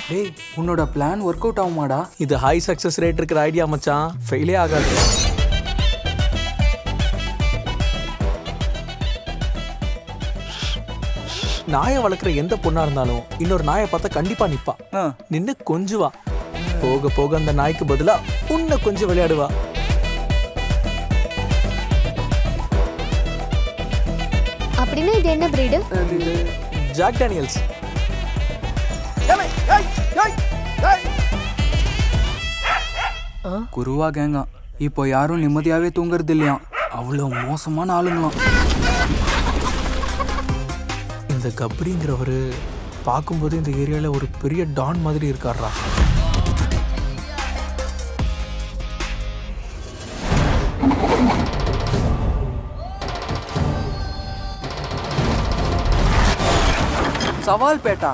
டேய் உன்னோட plan work out ஆகுமாடா இது ஹை சக்ஸஸ் ரேட் இருக்கிற ஐடியா மச்சான் ஃபெயிலே ஆகாது நாயை வளர்க்குற எந்த பொண்ணா இருந்தாலும் இன்னொரு நாயை பார்த்தா கண்டிப்பா நிப்பா ஆ. நின்னு கொஞ்சுவா போக போக அந்த நாய்க்கு பதிலா உன்னை கொஞ்சம் விளையாடுவா அப்படின்னா இது என்ன பிரீடு ஜாக் டேனியல்ஸ் குருவா கேங்கா இப்போ யாரும் நிம்மதியாவே தூங்குறது இல்லையாம் அவ்வளோ மோசமான ஆளுங்களாம் இந்த கப்ரிங்கிறவரு பார்க்கும்போது இந்த ஏரியால ஒரு பெரிய டான் மாதிரி இருக்காரா சவால் பேட்டா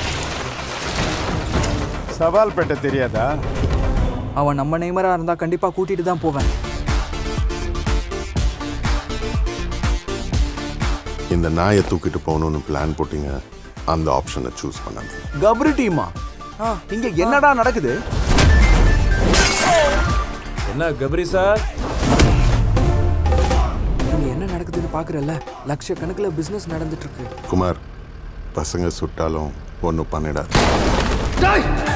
சவால் பேட்ட தெரியாதா அவன் நம்ம நெய்மரா இருந்தா கண்டிப்பா கூட்டிட்டு தான் போவேன் இந்த நாயை தூக்கிட்டு போகணும்னு பிளான் போட்டீங்க அந்த ஆப்ஷனை சூஸ் பண்ணாங்க கபரி டீமா இங்க என்னடா நடக்குது என்ன கபரி சார் இங்க என்ன நடக்குதுன்னு பாக்குறல்ல லட்சக்கணக்கில் பிசினஸ் நடந்துட்டு இருக்கு குமார் பசங்க சுட்டாலும் ஒன்றும் பண்ணிடாது